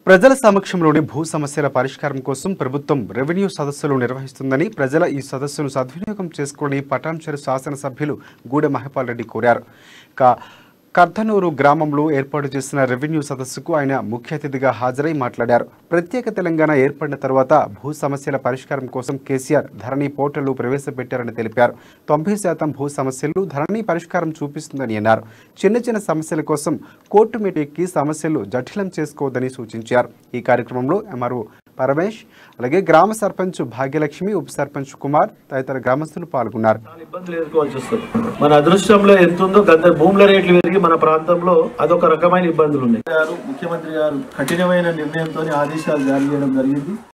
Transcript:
ప్రజల సమక్షంలోని భూ సమస్యల పరిష్కారం కోసం ప్రభుత్వం రెవెన్యూ సదస్సులు నిర్వహిస్తుందని ప్రజల ఈ సదస్సును సద్వినియోగం చేసుకుని పటాన్చెరు శాసనసభ్యులు గూడె మహిపాల్ రెడ్డి కోరారు ఇక కర్ధనూరు గ్రామంలో ఏర్పాటు చేసిన రెవెన్యూ సదస్సుకు ఆయన ముఖ్య అతిథిగా హాజరై మాట్లాడారు ప్రత్యేక తెలంగాణ ఏర్పడిన తర్వాత భూ సమస్యల పరిష్కారం కోసం కేసీఆర్ ధరణి పోర్టల్ ప్రవేశపెట్టారని తెలిపారు తొంభై శాతం భూ సమస్యలు ధరణి పరిష్కారం చూపిస్తుందని అన్నారు చిన్న చిన్న సమస్యల కోసం కోర్టు మీద ఎక్కి సమస్యలు జటిలం చేసుకోవద్దని సూచించారు ఈ కార్యక్రమంలో ఎంఆర్ఓ పరమేష్ అలాగే గ్రామ సర్పంచ్ భాగ్యలక్ష్మి ఉప సర్పంచ్ కుమార్ తదితర గ్రామస్తులు పాల్గొన్నారు చాలా ఇబ్బందులు ఎదుర్కోవాల్సి వస్తుంది మన అదృష్టంలో ఎంత ఉందో గత భూముల రేట్లు పెరిగి మన ప్రాంతంలో అదొక రకమైన ఇబ్బందులు ఉన్నాయి గారు ముఖ్యమంత్రి గారు కఠినమైన నిర్ణయంతో ఆదేశాలు జారీ చేయడం జరిగింది